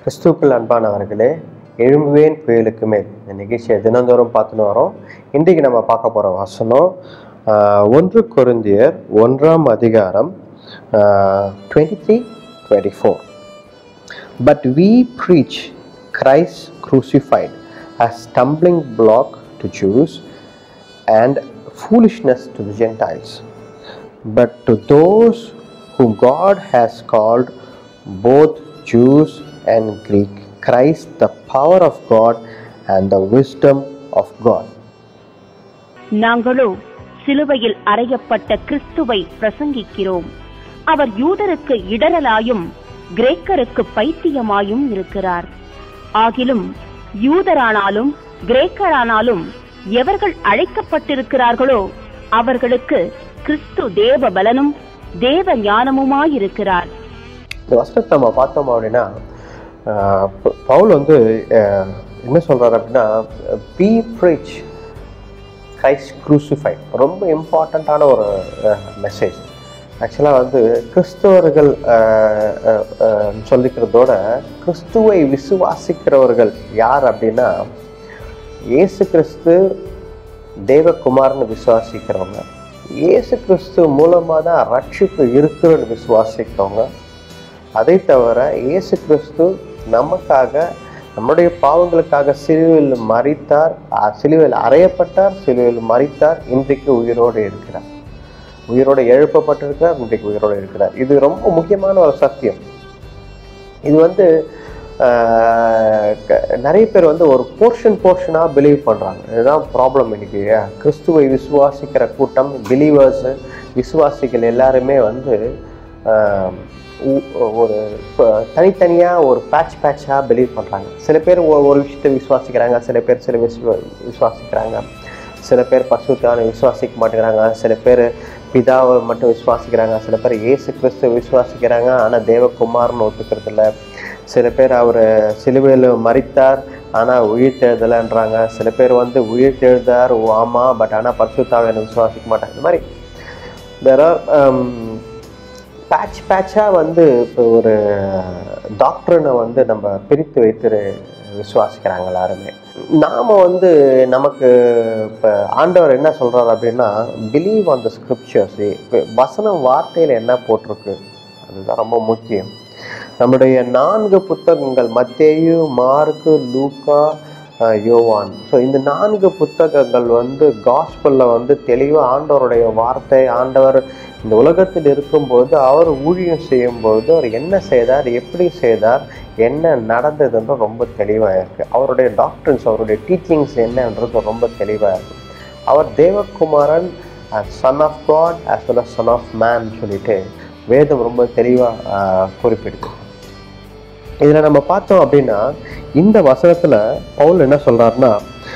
கிறிஸ்துக்கள் அன்பானவர்களே எழும்புவேன் புயலுக்கு மேல் இந்த நிகழ்ச்சியை தினந்தோறும் பார்த்துன்னு வரோம் இன்றைக்கு நம்ம பார்க்க போகிற வசனம் ஆஹ், ஒன்று கொரிந்தியர் ஒன்றாம் அதிகாரம் twenty three twenty four But we preach Christ crucified as stumbling block to Jews and foolishness to the Gentiles. But to those whom God has called, both Jews and Greek, Christ the power of God and the wisdom of God. நாங்களோ சிலுவையில் அறையப்பட்ட கிறிஸ்துவை பிரசங்கிக்கிறோம் அவர் யூதருக்கு இடரலாயும் கிரேக்கருக்கு பைத்தியமாயும் இருக்கிறார் ஆகிலும் யூதரானாலும் கிரேக்கரானாலும் எவர்கள் அழைக்கப்பட்டிருக்கிறார்களோ அவர்களுக்கு கிறிஸ்து தேவ பலனும் தேவ ஞானமுமாயிருக்கிறார் இந்த வசனத்தை நம்ம பார்த்தோம் அப்படின்னா ஆஹ், ப- பவுல் வந்து ஆஹ், என்ன சொல்றாரு அப்படின்னா பி preach கிரைஸ்ட் crucified ரொம்ப இம்பார்ட்டண்ட்டான ஒரு மெசேஜ் ஆக்சுவலாக வந்து கிறிஸ்தவர்கள் ஆஹ், ஆஹ், ஆஹ், சொல்லிக்கிறதோட கிறிஸ்துவை விசுவாசிக்கிறவர்கள் யார் அப்படின்னா இயேசு கிறிஸ்து தேவகுமார்னு விசுவாசிக்கிறவங்க இயேசு கிறிஸ்து மூலமாக தான் ரட்சிப்பு இருக்குன்னு விசுவாசிக்கிறவங்க அதை தவிர இயேசு கிறிஸ்து நமக்காக நம்முடைய பாவங்களுக்காக சிலுவையில் மறித்தார் அ- சிலுவையில் அறையப்பட்டார் சிலுவையில் மறித்தார் இன்றைக்கு உயிரோடு இருக்கிறார் உயிரோடு எழுப்பப்பட்டிருக்கிறார் இன்றைக்கு உயிரோடு இருக்கிறார் இது ரொம்ப முக்கியமான ஒரு சத்தியம் இது வந்து ஆஹ், க- நிறைய பேர் வந்து ஒரு போர்ஷன் போர்ஷனாக பிலீவ் பண்ணுறாங்க இதுதான் ப்ராப்ளம் இன்னைக்கு கிறிஸ்துவை விசுவாசிக்கிற கூட்டம் பிலீவர்ஸு விசுவாசிகள் எல்லாருமே வந்து ஆஹ், உ- ஒரு தனித்தனியாக ஒரு பேட்ச் பேட்சாக பிலீவ் பண்ணுறாங்க சில பேர் ஒ- ஒரு விஷயத்தை விசுவாசிக்கிறாங்க சில பேர் சில விசுவ விசுவாசிக்கிறாங்க சில பேர் பசுத்தான விசுவாசிக்க மாட்டேங்கிறாங்க சில பேர் பிதாவை மட்டும் விசுவாசிக்கிறாங்க சில பேர் இயேசு கிறிஸ்துவ விசுவாசிக்கிறாங்க ஆனால் தேவகுமார்னு ஒத்துக்கிறது இல்ல சில பேர் அவர் சிலுவையில் மறித்தார் ஆனால் உயிர் தெழுதலைன்றாங்க சில பேர் வந்து உயிர் தெழுதார் ஓ ஆமாம் பட் ஆனால் பரிசுத்தாவை விசுவாசிக்க மாட்டாங்க இந்த மாதிரி தெர் ஆர் பேட்ச் பேட்சாக வந்து இப்போ ஒரு டாக்டர்னை வந்து நம்ம பிரித்து வைத்து விசுவாசிக்கிறாங்க எல்லாருமே நாம் வந்து நமக்கு இப்போ ஆண்டவர் என்ன சொல்கிறார் அப்படின்னா பிலீவ் ஆன் த ஸ்கிரிப்சர்ஸ் வசனம் வார்த்தையில் என்ன போட்டிருக்கு அதுதான் ரொம்ப முக்கியம் நம்முடைய நான்கு புத்தகங்கள் மத்தேயு மார்க்கு லூக்கா அஹ், யோவான் ஸோ இந்த நான்கு புத்தகங்கள் வந்து காஸ்பலில் வந்து தெளிவாக ஆண்டவருடைய வார்த்தை ஆண்டவர் இந்த உலகத்தில் இருக்கும்போது அவர் ஊழியம் செய்யும்போது அவர் என்ன செய்தார் எப்படி செய்தார் என்ன நடந்ததுன்ற ரொம்ப தெளிவாக இருக்குது அவருடைய டாக்டர்ஸ் அவருடைய டீச்சிங்ஸ் என்னன்றது ரொம்ப தெளிவாக இருக்குது அவர் தேவகுமாரன் son of God as well as son of man சொல்லிட்டு வேதம் ரொம்ப தெளிவாக குறிப்பிடுது இதில் நம்ம பார்த்தோம் அப்படின்னா இந்த வசனத்தில் பவுல் என்ன சொல்றாருன்னா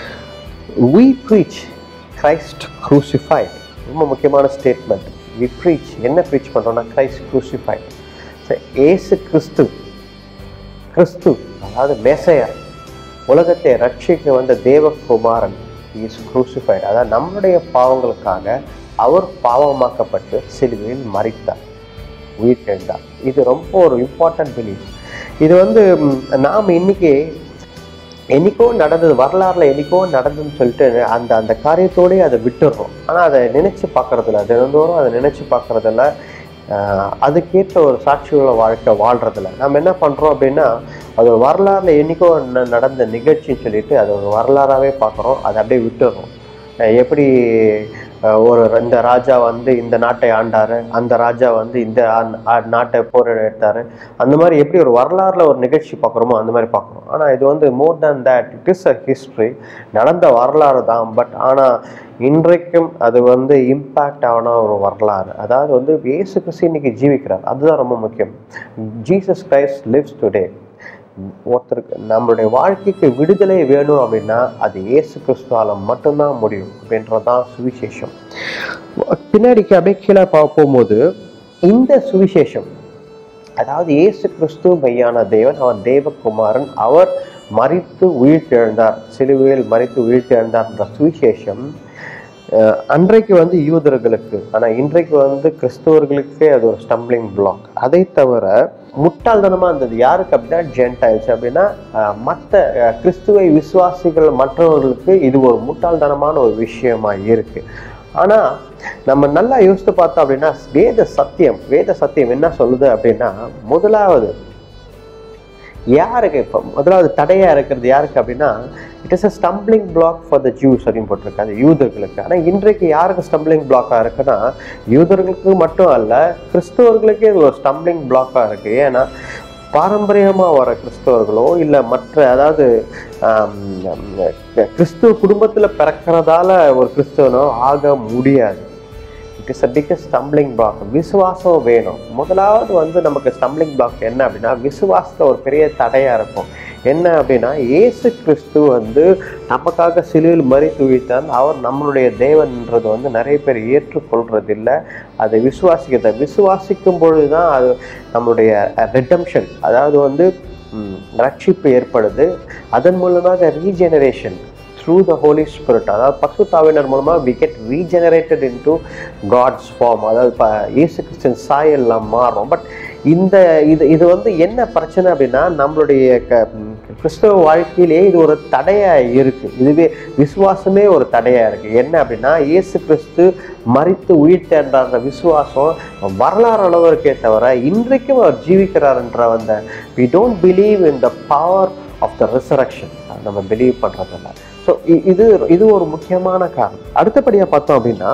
we preach கிரைஸ்ட் crucified ரொம்ப முக்கியமான ஸ்டேட்மெண்ட் we preach என்ன ப்ரீச் பண்ணுறோம்னா கிரைஸ்ட் crucified சரி ஏசு கிறிஸ்து கிறிஸ்து அதாவது மேசையா உலகத்தை ரட்சிக்க வந்த தேவகுமாரன் இஸ் crucified அதாவது நம்முடைய பாவங்களுக்காக அவர் பாவமாக்கப்பட்டு சிலுவையில் மறித்தார் உயிர் தெழுந்தார் இது ரொம்ப ஒரு இம்பார்ட்டன்ட் பிலீஃப் இது வந்து ம், நாம் இன்னைக்கு என்னைக்கோ நடந்தது வரலாறுல என்னைக்கோ நடந்ததுன்னு சொல்லிட்டு அந்த அந்த காரியத்தோடயே அதை விட்டுடுறோம் ஆனால் அதை நினைச்சு பார்க்கறதில்ல தினந்தோறும் அதை நினைச்சு பார்க்கறதில்ல ஆஹ், அதுக்கேற்ற ஒரு சாட்சியுள்ள வாழ்க்கை வாழ்றதில்ல நம்ம என்ன பண்ணுறோம் அப்படின்னா அது ஒரு வரலாறுல என்னைக்கோ ந- நடந்த நிகழ்ச்சின்னு சொல்லிட்டு அது ஒரு வரலாறாகவே பார்க்குறோம் அதை அப்படியே விட்டுடுறோம் அஹ் எப்படி அஹ், ஒரு இந்த ராஜா வந்து இந்த நாட்டை ஆண்டாரு அந்த ராஜா வந்து இந்த ஆ- ஆ- நாட்டை போர் எடுத்தாரு அந்த மாதிரி எப்படி ஒரு வரலாறுல ஒரு நிகழ்ச்சி பார்க்குறோமோ அந்த மாதிரி பார்க்குறோம் ஆனால் இது வந்து more than that it is a history நடந்த வரலாறு தான் பட் ஆனால் இன்றைக்கும் அது வந்து இம்பேக்ட் ஆன ஒரு வரலாறு அதாவது வந்து இயேசு கிறிஸ்து இன்னைக்கு ஜீவிக்கிறார் அதுதான் ரொம்ப முக்கியம் ஜீசஸ் கிரைஸ்ட் லிவ்ஸ் டுடே ஒருத்தருக்கு நம்மளுடைய வாழ்க்கைக்கு விடுதலை வேணும் அப்படின்னா அது இயேசு கிறிஸ்துவால மட்டும்தான் முடியும் அப்படின்றதான் சுவிசேஷம் பின்னாடிக்கு அப்படியே கீழே பா- போகும்போது இந்த சுவிசேஷம் அதாவது இயேசு கிறிஸ்து மெய்யான தேவன் அவர் தேவகுமாரன் அவர் மறித்து உயிர்த்தெழுந்தார் சிலுவையில் மறித்து உயிர்த்தெழுந்தார் என்ற சுவிசேஷம் அஹ் அன்றைக்கு வந்து யூதர்களுக்கு ஆனா இன்றைக்கு வந்து கிறிஸ்தவர்களுக்கே அது ஒரு ஸ்டம்பிளிங் பிளாக் அதை தவிர முட்டாள்தனமா இருந்தது யாருக்கு அப்படின்னா ஜென்டைல்ஸ் அப்படின்னா அஹ், மத்த அஹ், கிறிஸ்துவை விசுவாசிகள் மற்றவர்களுக்கு இது ஒரு முட்டாள்தனமான ஒரு விஷயமா இருக்கு ஆனா நம்ம நல்லா யோசித்து பார்த்தோம் அப்படின்னா வேத சத்தியம் வேத சத்தியம் என்ன சொல்லுது அப்படின்னா முதலாவது யாருக்கு இப்போ முதலாவது தடையா இருக்கிறது யாருக்கு அப்படின்னா it is a stumbling block for the Jews அப்படின்னு போட்டிருக்காங்க யூதர்களுக்கு ஆனால் இன்றைக்கு யாருக்கு ஸ்டம்பிளிங் பிளாக்காக இருக்குன்னா யூதர்களுக்கு மட்டும் அல்ல கிறிஸ்தவர்களுக்கே இது ஒரு ஸ்டம்பிளிங் பிளாக்காக இருக்கு ஏன்னா பாரம்பரியமாக வர கிறிஸ்தவர்களோ இல்லை மற்ற அதாவது ஆம், கிறிஸ்துவ குடும்பத்தில் பிறக்கிறதால ஒரு கிறிஸ்தவனோ ஆக முடியாது it is a biggest stumbling block விசுவாசம் வேணும் முதலாவது வந்து நமக்கு ஸ்டம்பிளிங் பிளாக் என்ன அப்படின்னா விசுவாசத்தை ஒரு பெரிய தடையாக இருக்கும் என்ன அப்படின்னா இயேசு கிறிஸ்து வந்து நமக்காக சிலுவையில் மறித்து உயிர்த்தான் அவர் நம்மளுடைய தேவன்ன்றது வந்து நிறைய பேர் ஏற்றுக்கொள்றது இல்லை அதை விசுவாசிக்கிறத விசுவாசிக்கும் பொழுது தான் அது நம்மளுடைய ரெடம்ஷன் அதாவது வந்து ம், ரட்சிப்பு ஏற்படுது அதன் மூலமாக regeneration through the Holy Spirit அதாவது பசுத்தாவினர் மூலமாக we get regenerated into God's form அதாவது இப்போ இயேசு கிறிஸ்டின் சாயெல்லாம் மாறும் பட் இந்த இது இது வந்து என்ன பிரச்சனை அப்படின்னா நம்மளுடைய க ம், கிறிஸ்தவ வாழ்க்கையிலேயே இது ஒரு தடையாக இருக்குது இதுவே விசுவாசமே ஒரு தடையாக இருக்குது என்ன அப்படின்னா இயேசு கிறிஸ்து மறித்து உயிர்த்தேன்ற விசுவாசம் வரலாறு அளவு இருக்கே தவிர இன்றைக்கும் அவர் ஜீவிக்கிறார்ன்ற அந்த we don't believe in the power of the resurrection நம்ம பிலீவ் பண்ணுறதில்ல ஸோ இது இது ஒரு முக்கியமான காரணம் அடுத்தபடியாக பார்த்தோம் அப்படின்னா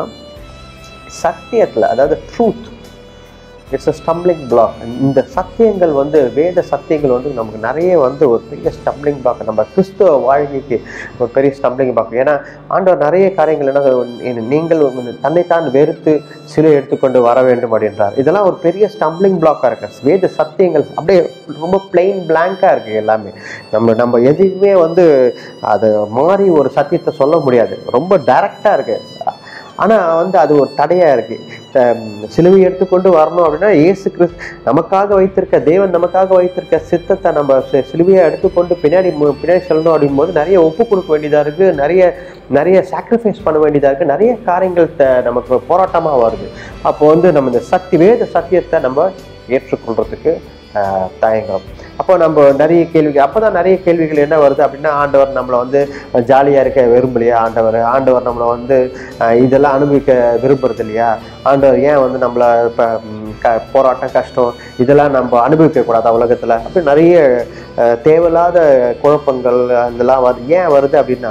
சத்தியத்தில் அதாவது truth it's a stumbling block இந்த சத்தியங்கள் வந்து வேத சத்தியங்கள் வந்து நமக்கு நிறைய வந்து ஒரு பெரிய ஸ்டம்பிளிங் பிளாக் நம்ம கிறிஸ்துவ வாழ்க்கைக்கு ஒரு பெரிய ஸ்டம்பிளிங் பிளாக் ஏன்னா ஆண்டவர் நிறைய காரியங்கள் என்ன சொல்றாரு, நீங்கள் வந்து தன்னைத்தான் வெறுத்து சிலை எடுத்துக்கொண்டு வர வேண்டும் அப்படின்றார் இதெல்லாம் ஒரு பெரிய ஸ்டம்பிளிங் பிளாக்காக இருக்கு வேத சத்தியங்கள் அப்படியே ரொம்ப பிளெயின் பிளாங்காக இருக்குது எல்லாமே நம்ம நம்ம எதுவுமே வந்து அதை மாறி ஒரு சத்தியத்தை சொல்ல முடியாது ரொம்ப டைரக்டாக இருக்குது ஆனால் வந்து அது ஒரு தடையாக இருக்குது சிலுவை எடுத்துக்கொண்டு வரணும் அப்படின்னா இயேசு கிறிஸ்து நமக்காக வைத்திருக்க தேவன் நமக்காக வைத்திருக்க சித்தத்தை நம்ம சி- சிலுவையை எடுத்துக்கொண்டு பின்னாடி மு- பின்னாடி செல்லணும் அப்படிங்கும்போது நிறைய ஒப்பு கொடுக்க வேண்டியதாக இருக்குது நிறைய நிறைய சாக்ரிஃபைஸ் பண்ண வேண்டியதாக இருக்குது நிறைய காரியங்கள் த- நமக்கு போராட்டமாக வருது அப்போ வந்து நம்ம இந்த சக்தி வேத சத்தியத்தை நம்ம ஏற்றுக்கொள்றதுக்கு ஆஹ், தயங்குறோம் அப்போ நம்ம நிறைய கேள்வி அப்போ தான் நிறைய கேள்விகள் என்ன வருது அப்படின்னா ஆண்டவர் நம்மளை வந்து ஜாலியாக இருக்க விரும்பலையா ஆண்டவர் ஆண்டவர் நம்மளை வந்து ஆஹ், இதெல்லாம் அனுபவிக்க விரும்புறது இல்லையா ஆண்டவர் ஏன் வந்து நம்மளை இப்போ க போராட்டம் கஷ்டம் இதெல்லாம் நம்ம அனுபவிக்கக்கூடாதா உலகத்தில் அப்படி நிறைய ஆஹ், தேவையில்லாத குழப்பங்கள் அதெல்லாம் வருது ஏன் வருது அப்படின்னா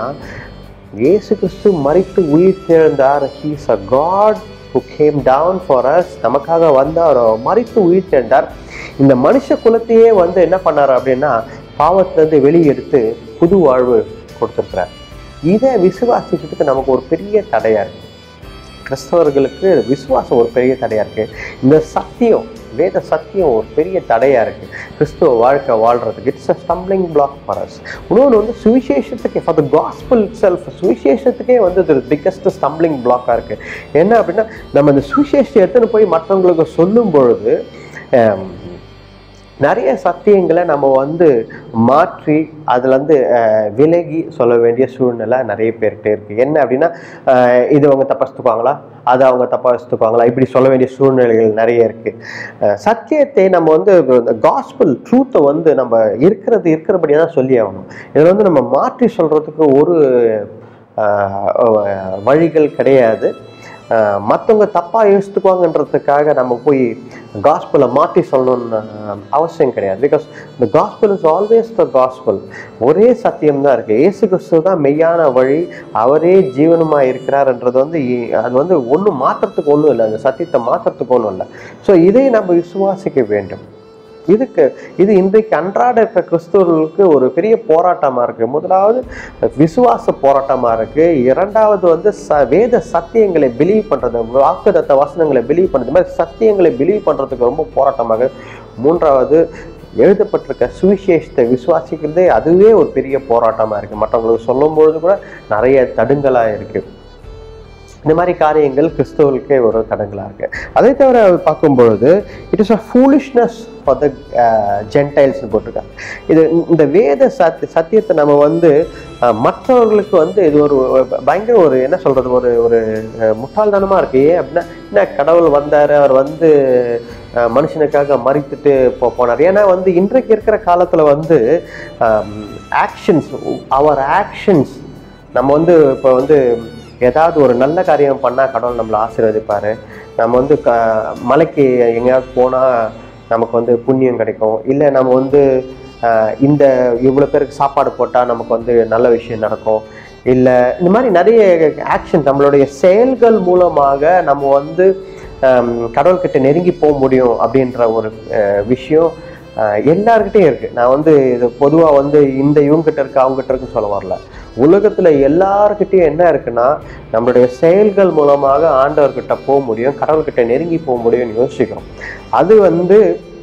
இயேசு கிறிஸ்து மறித்து உயிர் தெழுந்தார் he's a God who came down for us நமக்காக வந்தார் மறித்து உயிர் தெழுந்தார் இந்த மனுஷ குலத்தையே வந்து என்ன பண்ணார் அப்படின்னா பாவத்திலிருந்து வெளியே எடுத்து புது வாழ்வு கொடுத்துருக்கிறார் இதை விசுவாசிக்கிறதுக்கு நமக்கு ஒரு பெரிய தடையா இருக்கு கிறிஸ்தவர்களுக்கு விசுவாசம் ஒரு பெரிய தடையா இருக்கு இந்த சத்தியம் வேத சத்தியம் ஒரு பெரிய தடையா இருக்கு கிறிஸ்துவ வாழ்க்கை வாழ்றதுக்கு it's a stumbling block for us இன்னொன்று வந்து சுவிசேஷத்துக்கு ஃபார் த காஸ்பிள் செல்ஃப் சுவிசேஷத்துக்கே வந்து இது பிக்கஸ்ட் ஸ்டம்பிளிங் பிளாக்காக இருக்கு என்ன அப்படின்னா நம்ம இந்த சுவிசேஷத்தை எடுத்துன்னு போய் மற்றவங்களுக்கு சொல்லும் பொழுது ஆம், நிறைய சத்தியங்களை நம்ம வந்து மாற்றி அதுலேருந்து விலகி சொல்ல வேண்டிய சூழ்நிலை நிறைய பேர்கிட்ட இருக்குது என்ன அப்படின்னா அஹ், இது அவங்க தப்பாக எடுத்துக்குவாங்களா அதை அவங்க தப்பாக எடுத்துக்குவாங்களா இப்படி சொல்ல வேண்டிய சூழ்நிலைகள் நிறைய இருக்குது சத்தியத்தை நம்ம வந்து காஸ்பிள் ட்ரூத்தை வந்து நம்ம இருக்கிறது இருக்கிறபடியாக தான் சொல்லி ஆகணும் இதில் வந்து நம்ம மாற்றி சொல்கிறதுக்கு ஒரு அஹ், வழிகள் கிடையாது மற்றவங்க தப்பாக யோசித்துக்குவாங்கன்றதுக்காக நம்ம போய் காஸ்பிளை மாற்றி சொல்லணும்னு அஹ், அவசியம் கிடையாது because the gospel is always the gospel ஒரே சத்தியம் தான் இருக்குது இயேசு கிறிஸ்து தான் மெய்யான வழி அவரே ஜீவனமாக இருக்கிறார்ன்றது வந்து இ- அது வந்து ஒன்றும் மாற்றுறதுக்கு ஒன்றும் இல்லை அந்த சத்தியத்தை மாற்றுறதுக்கு ஒன்றும் இல்லை ஸோ இதை நம்ம விசுவாசிக்க வேண்டும் இதுக்கு இது இன்றைக்கு அன்றாட இருக்கிற கிறிஸ்தவர்களுக்கு ஒரு பெரிய போராட்டமாக இருக்குது முதலாவது விசுவாச போராட்டமாக இருக்குது இரண்டாவது வந்து ச வேத சத்தியங்களை பிலீவ் பண்ணுறது வாக்குதத்த வசனங்களை பிலீவ் பண்ணுறது இந்த மாதிரி சத்தியங்களை பிலீவ் பண்ணுறதுக்கு ரொம்ப போராட்டமாக இருக்கு. மூன்றாவது எழுதப்பட்டிருக்க சுவிசேஷத்தை விசுவாசிக்கிறதே அதுவே ஒரு பெரிய போராட்டமாக இருக்குது மற்றவங்களுக்கு சொல்லும் பொழுது கூட நிறைய தடுங்கலாக இருக்குது இந்த மாதிரி காரியங்கள் கிறிஸ்தவர்களுக்கே ஒரு தடங்களாக இருக்கு அதை தவிர பார்க்கும் பொழுது it is a foolishness for the ஜென்டைல்ஸ்னு போட்டிருக்காங்க இது இந்த வேத சத் சத்தியத்தை நம்ம வந்து அஹ், மற்றவர்களுக்கு வந்து இது ஒரு பயங்கர ஒரு என்ன சொல்றது ஒரு ஒரு அஹ், முட்டாள்தனமா இருக்கு ஏன் அப்படின்னா என்ன கடவுள் வந்தாரு அவர் வந்து அஹ், மனுஷனுக்காக மறித்துட்டு போ போனார் ஏன்னா வந்து இன்றைக்கு இருக்கிற காலத்துல வந்து ஆக்ஷன்ஸ் அவர் ஆக்ஷன்ஸ் நம்ம வந்து இப்போ வந்து ஏதாவது ஒரு நல்ல காரியம் பண்ணால் கடவுள் நம்மளை ஆசீர்வதிப்பார் நம்ம வந்து க மலைக்கு எங்கேயாவது போனால் நமக்கு வந்து புண்ணியம் கிடைக்கும் இல்லை நம்ம வந்து ஆஹ், இந்த இவ்வளோ பேருக்கு சாப்பாடு போட்டால் நமக்கு வந்து நல்ல விஷயம் நடக்கும் இல்லை இந்த மாதிரி நிறைய ஆக்ஷன் நம்மளுடைய செயல்கள் மூலமாக நம்ம வந்து ஆம், கடவுள்கிட்ட நெருங்கி போக முடியும் அப்படின்ற ஒரு ஆஹ், விஷயம் ஆஹ், எல்லார்கிட்டயும் இருக்கு நான் வந்து இது பொதுவாக வந்து இந்த இவங்ககிட்ட இருக்கு அவங்ககிட்ட இருக்குன்னு சொல்ல வரல உலகத்துல எல்லார்கிட்டயும் என்ன இருக்குன்னா நம்மளுடைய செயல்கள் மூலமாக ஆண்டவர்கிட்ட போக முடியும் கடவுள்கிட்ட நெருங்கி போக முடியும்னு யோசிக்கிறோம் அது வந்து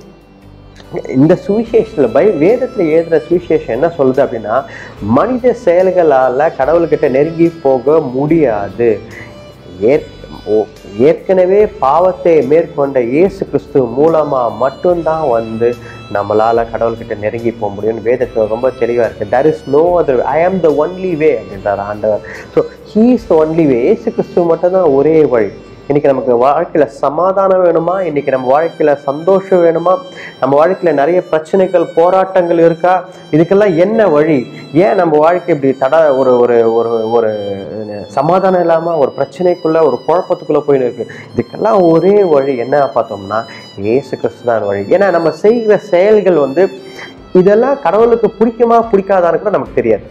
இந்த சுவிசேஷத்துல பை வேதத்துல எழுதுற சுவிசேஷம் என்ன சொல்லுது அப்படின்னா மனித செயல்களால கடவுள்கிட்ட நெருங்கி போக முடியாது ஏற்- ஓ- ஏற்கனவே பாவத்தை மேற்கொண்ட இயேசு கிறிஸ்து மூலமா மட்டும்தான் வந்து நம்மளால கடவுள்கிட்ட நெருங்கி போக முடியும்னு வேதத்துல ரொம்ப தெளிவா இருக்கு there is no other I am the only way அப்படின்றார் ஆண்டவர் so he is the only way இயேசு கிறிஸ்து மட்டும்தான் ஒரே வழி இன்னைக்கு நமக்கு வாழ்க்கையில சமாதானம் வேணுமா இன்னைக்கு நம்ம வாழ்க்கையில சந்தோஷம் வேணுமா நம்ம வாழ்க்கையில நிறைய பிரச்சனைகள் போராட்டங்கள் இருக்கா இதுக்கெல்லாம் என்ன வழி ஏன் நம்ம வாழ்க்கை இப்படி தட ஒரு ஒரு ஒரு ஒரு சமாதானம் இல்லாம ஒரு பிரச்சனைக்குள்ள ஒரு குழப்பத்துக்குள்ள போயின்னு இருக்கு இதுக்கெல்லாம் ஒரே வழி என்ன பார்த்தோம்னா இயேசு கிறிஸ்து தான் வழி ஏன்னா நம்ம செய்கிற செயல்கள் வந்து இதெல்லாம் கடவுளுக்கு பிடிக்குமா பிடிக்காதான்னு கூட நமக்கு தெரியாது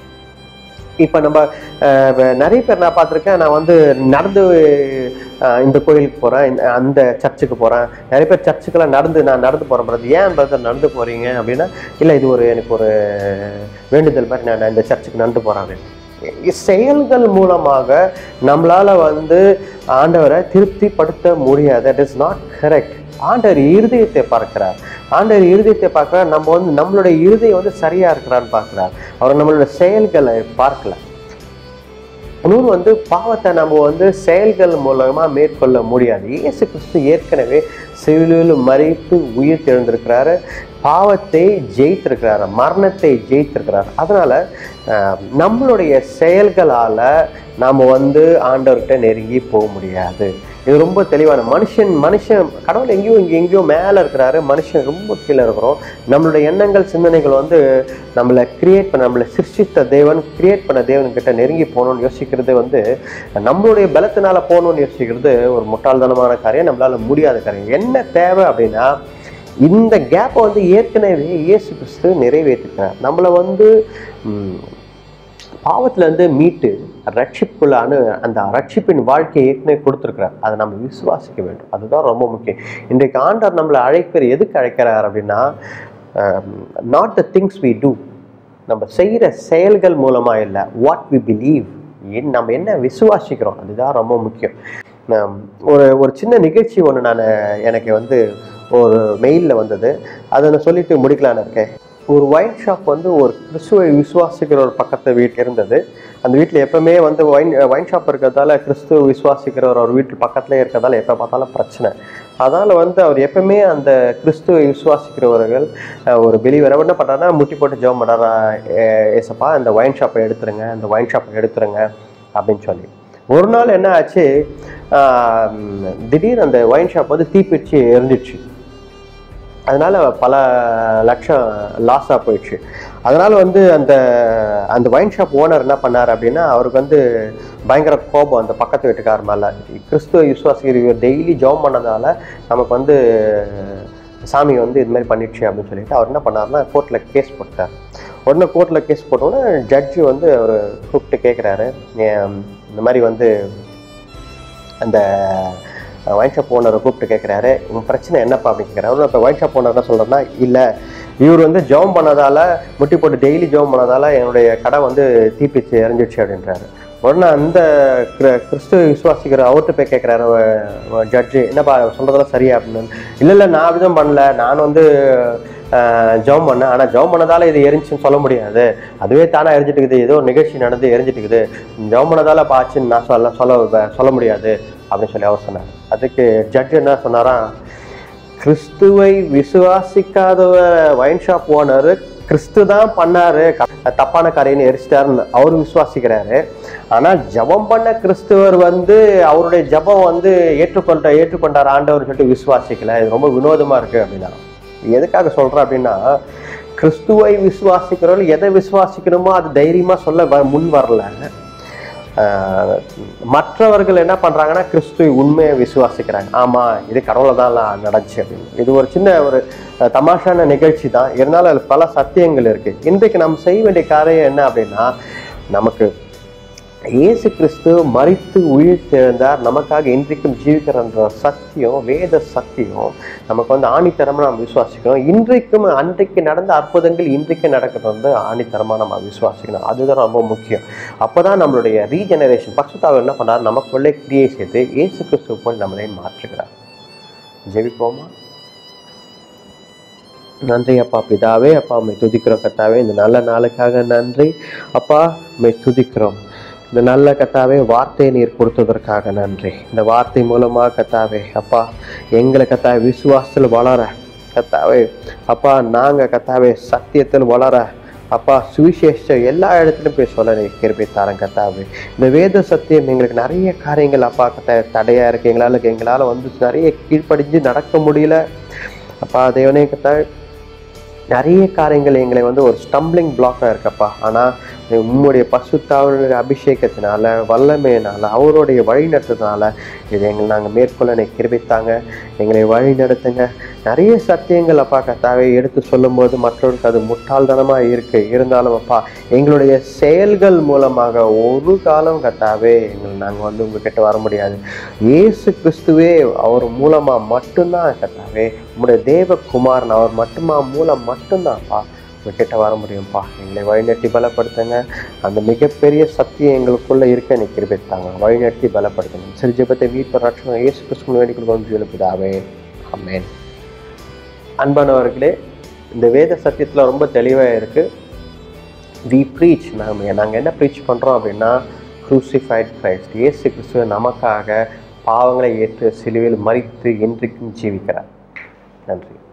இப்போ நம்ம அஹ், வ- நிறைய பேர் நான் பார்த்துருக்கேன் நான் வந்து நடந்து அஹ், இந்த கோயிலுக்கு போகிறேன் அந்த சர்ச்சுக்கு போகிறேன் நிறைய பேர் சர்ச்சுக்கெல்லாம் நடந்து நான் நடந்து போகிறேன் பிரதர் ஏன் பிரதர் நடந்து போகிறீங்க அப்படின்னா இல்லை இது ஒரு எனக்கு ஒரு வேண்டுதல் மாதிரி நான் நான் இந்த சர்ச்சுக்கு நடந்து போகிறேன் செயல்கள் மூலமாக நம்மளால வந்து ஆண்டவரை திருப்திப்படுத்த முடியாது தட் இஸ் நாட் கரெக்ட் ஆண்டவர் இருதயத்தை பார்க்கிறார் ஆண்டவர் இருதயத்தை பார்க்கிறார் நம்ம வந்து நம்மளுடைய இருதயம் வந்து சரியா இருக்கிறான்னு பார்க்கிறார் அவர் நம்மளோட செயல்களை பார்க்கல இன்னொன்று வந்து பாவத்தை நம்ம வந்து செயல்கள் மூலமா மேற்கொள்ள முடியாது இயேசு கிறிஸ்து ஏற்கனவே சிலுவையில் மறித்து உயிர் தெழுந்திருக்கிறாரு பாவத்தை ஜெயித்திருக்கிறாரு மரணத்தை ஜெயித்திருக்கிறாரு அதனால அஹ், நம்மளுடைய செயல்களால நாம வந்து ஆண்டவர்கிட்ட நெருங்கி போக முடியாது இது ரொம்ப தெளிவான மனுஷன் மனுஷன் கடவுள் எங்கேயோ இங்கே எங்கேயோ மேலே இருக்கிறாரு மனுஷன் ரொம்ப கீழே இருக்கிறோம் நம்மளுடைய எண்ணங்கள் சிந்தனைகள் வந்து நம்மளை கிரியேட் பண்ண நம்மளை சிருஷ்டித்த தேவன் கிரியேட் பண்ண தேவன் கிட்ட நெருங்கி போகணும்னு யோசிக்கிறது வந்து நம்மளுடைய பலத்தினால போகணும்னு யோசிக்கிறது ஒரு முட்டாள்தனமான காரியம் நம்மளால முடியாத காரியம் என்ன தேவை அப்படின்னா இந்த கேப்பை வந்து ஏற்கனவே இயேசு கிறிஸ்து நிறைவேற்றிக்கிறார் நம்மளை வந்து ம், பாவத்துல இருந்து மீட்டு ரட்சிப்புள்ளான அந்த ரட்சிப்பின் வாழ்க்கையை ஏற்கனவே கொடுத்துருக்கிறார் அதை நம்ம விசுவாசிக்க வேண்டும் அதுதான் ரொம்ப முக்கியம் இன்றைக்கு ஆண்டவர் நம்மளை அழைக்கிற எதுக்கு அழைக்கிறார் அப்படின்னா not the things we do நம்ம செய்கிற செயல்கள் மூலமா இல்லை வாட் வி பிலீவ் நம்ம என்ன விசுவாசிக்கிறோம் அதுதான் ரொம்ப முக்கியம் நான் ஒரு ஒரு சின்ன நிகழ்ச்சி ஒன்று நான் எனக்கு வந்து ஒரு மெயிலில் வந்தது அதை நான் சொல்லிட்டு முடிக்கலான்னு இருக்கேன் ஒரு ஒயின் ஷாப் வந்து ஒரு கிறிஸ்துவை விசுவாசிக்கிற ஒரு பக்கத்து வீட்டில் இருந்தது அந்த வீட்டில் எப்பவுமே வந்து ஒயின் ஒயின் ஷாப் இருக்கிறதால கிறிஸ்துவ விசுவாசிக்கிறவர் அவர் வீட்டு பக்கத்துலேயே இருக்கிறதால எப்போ பார்த்தாலும் பிரச்சனை அதனால் வந்து அவர் எப்பவுமே அந்த கிறிஸ்துவை விசுவாசிக்கிறவர்கள் அஹ், ஒரு பிலீவர் என்ன பண்ணுறாருன்னா முட்டி போட்டு ஜெபம் பண்ணுறாரா ஏசப்பா இந்த ஒயின் ஷாப்பை எடுத்துருங்க இந்த ஒயின் ஷாப்பை எடுத்துருங்க அப்படின்னு சொல்லி ஒரு நாள் என்ன ஆச்சு ஆஹ், திடீர் அந்த ஒயின் ஷாப் வந்து தீப்பிடிச்சு எரிஞ்சிடுச்சு அதனால பல லட்சம் லாஸாக போயிடுச்சு அதனால வந்து அந்த அந்த ஒயின் ஷாப் ஓனர் என்ன பண்ணார் அப்படின்னா அவருக்கு வந்து பயங்கர கோபம் அந்த பக்கத்து வீட்டுக்கார மேலே கிறிஸ்துவ விசுவாசிக்கிற டெய்லி ஜெபம் பண்ணதால நமக்கு வந்து சாமி வந்து இது மாதிரி பண்ணிடுச்சு அப்படின்னு சொல்லிட்டு அவர் என்ன பண்ணாருன்னா கோர்ட்டில் கேஸ் போட்டார் உடனே கோர்ட்டில் கேஸ் போட்டோன்னே ஜட்ஜு வந்து அவர் கூப்பிட்டு கேட்குறாரு இந்த மாதிரி வந்து அந்த ஒயின் ஷாப் ஓனரை கூப்பிட்டு கேட்குறாரு உன் பிரச்சனை என்னப்பா அப்படின்னு கேட்குறாரு இப்போ ஒயின் ஷாப் ஓனர் என்ன சொல்கிறேன்னா இல்லை இவர் வந்து ஜெபம் பண்ணதால முட்டி போட்டு டெய்லி ஜெபம் பண்ணதால என்னுடைய கடை வந்து தீப்பிச்சு எரிஞ்சிடுச்சு அப்படின்றாரு உடனே அந்த கிற- கிறிஸ்துவ விசுவாசிக்கிற அவர்கிட்ட போய் கேட்குறாரு ஜட்ஜு என்னப்பா சொல்கிறதெல்லாம் சரியா அப்படின்னு இல்லை இல்லை நான் அப்படிதான் பண்ணல நான் வந்து ஜெபம் பண்ணேன் ஆனால் ஜெபம் பண்ணதால இது எரிஞ்சுன்னு சொல்ல முடியாது அதுவே தானே எரிஞ்சிட்டு இருக்குது ஏதோ ஒரு நிகழ்ச்சி நடந்து எரிஞ்சிட்டு இருக்குது ஜெபம் பண்ணதால பாச்சுன்னு நான் சொல்ல சொல்ல சொல்ல முடியாது அப்படின்னு சொல்லி அவர் சொன்னார் அதுக்கு ஜட்ஜ் என்ன சொன்னாராம் கிறிஸ்துவை விசுவாசிக்காதவர் ஒயின் ஷாப் ஓனர் கிறிஸ்து தான் பண்ணாரு க- தப்பான காரியன்னு எரிச்சிட்டாருன்னு அவர் விசுவாசிக்கிறாரு ஆனால் ஜெபம் பண்ண கிறிஸ்துவர் வந்து அவருடைய ஜெபம் வந்து ஏற்றுக்கொண்ட ஏற்றுக்கொண்டார் ஆண்டவர் சொல்லிட்டு விசுவாசிக்கல இது ரொம்ப வினோதமா இருக்கு அப்படின்னா எதுக்காக சொல்றேன் அப்படின்னா கிறிஸ்துவை விசுவாசிக்கிறவர்கள் எதை விசுவாசிக்கணுமோ அது தைரியமா சொல்ல வ- முன் வரல ஆஹ் மற்றவர்கள் என்ன பண்றாங்கன்னா கிறிஸ்துவை உண்மையை விசுவாசிக்கிறாங்க ஆமா இது கடவுளை தான் நடந்துச்சு அப்படின்னு இது ஒரு சின்ன ஒரு அஹ், தமாஷான நிகழ்ச்சி தான் இருந்தாலும் அதில் பல சத்தியங்கள் இருக்கு இன்றைக்கு நாம் செய்ய வேண்டிய காரியம் என்ன அப்படின்னா நமக்கு இயேசு கிறிஸ்து மறித்து உயிர்த்தெழுந்தார் நமக்காக இன்றைக்கும் ஜீவிக்கிறன்ற சத்தியம் வேத சத்தியம் நமக்கு வந்து ஆணித்தரமாக நம்ம விசுவாசிக்கணும் இன்றைக்கும் அன்றைக்கு நடந்த அற்புதங்கள் இன்றைக்கு நடக்கிறது வந்து ஆணித்தரமாக நம்ம விசுவாசிக்கணும் அதுதான் ரொம்ப முக்கியம் அப்பதான் நம்மளுடைய ரீஜெனரேஷன் பக்ஷத்தாவில் என்ன பண்ணார் நமக்குள்ளே கிரியை செய்து இயேசு கிறிஸ்துவ போல் நம்மளை மாற்றுகிறார் ஜெபிப்போமா நன்றி அப்பா பிதாவே அப்பா மை துதிக்கிறோம் கத்தாவே இந்த நல்ல நாளுக்காக நன்றி அப்பா மை துதிக்கிறோம் இந்த நல்ல கத்தாவே வார்த்தையை நீர் கொடுத்ததற்காக நன்றி இந்த வார்த்தை மூலமாக கத்தாவே அப்பா எங்களை கத்தாவே விசுவாசத்தில் வளர கத்தாவே அப்பா நாங்கள் கத்தாவே சத்தியத்தில் வளர அப்பா சுவிசேஷம் எல்லா இடத்துலையும் போய் சொல்ல நீ கிருபை தாரேன் கத்தாவே இந்த வேத சத்தியம் எங்களுக்கு நிறைய காரியங்கள் அப்பா கத்த தடையா இருக்கு எங்களால் எங்களால் வந்து நிறைய கீழ்ப்படிஞ்சு நடக்க முடியல அப்பா தேவனே கத்தாவே நிறைய காரியங்கள் எங்களை வந்து ஒரு ஸ்டம்பிளிங் பிளாக்காக இருக்கப்பா ஆனால் உம்முடைய பசுத்தாவுடைய அபிஷேகத்தினால வல்லமையினால அவருடைய வழி நடத்துறதுனால இதை எங்களை நாங்கள் மேற்கொள்ள என்னை கிருபித்தாங்க எங்களை வழி நடத்துங்க நிறைய சத்தியங்கள் அப்பா கத்தாவை எடுத்து சொல்லும்போது மற்றவர்களுக்கு அது முட்டாள்தனமாக இருக்கு இருந்தாலும் அப்பா எங்களுடைய செயல்கள் மூலமாக ஒரு காலம் கத்தாவே எங்களை நாங்கள் வந்து உங்ககிட்ட வர முடியாது இயேசு கிறிஸ்துவே அவர் மூலமாக மட்டும்தான் கத்தாவே உம்முடைய தேவகுமாரன் அவர் மட்டுமா மூலம் மட்டும்தான்ப்பா உங்ககிட்ட வர முடியும்ப்பா எங்களை வழிநடத்தி பலப்படுத்துங்க அந்த மிகப்பெரிய சத்தியம் எங்களுக்குள்ள இருக்க நீ கிருபித்தாங்க வழிநடத்தி பலப்படுத்துங்க சரி ஜெபத்தை மீட்பு ரட்சணம் இயேசு கிறிஸ்துவ வேண்டிக் கொண்டு எழுப்புதாவே அமேன் அன்பானவர்களே இந்த வேத சத்தியத்தில் ரொம்ப தெளிவாக இருக்கு வி ப்ரீச் நாம் நாங்கள் என்ன ப்ரீச் பண்ணுறோம் அப்படின்னா க்ரூசிஃபைட் கிரைஸ்ட் இயேசு கிறிஸ்துவ நமக்காக பாவங்களை ஏற்று சிலுவையில் மறித்து என்றைக்கும் ஜீவிக்கிறார் நன்றி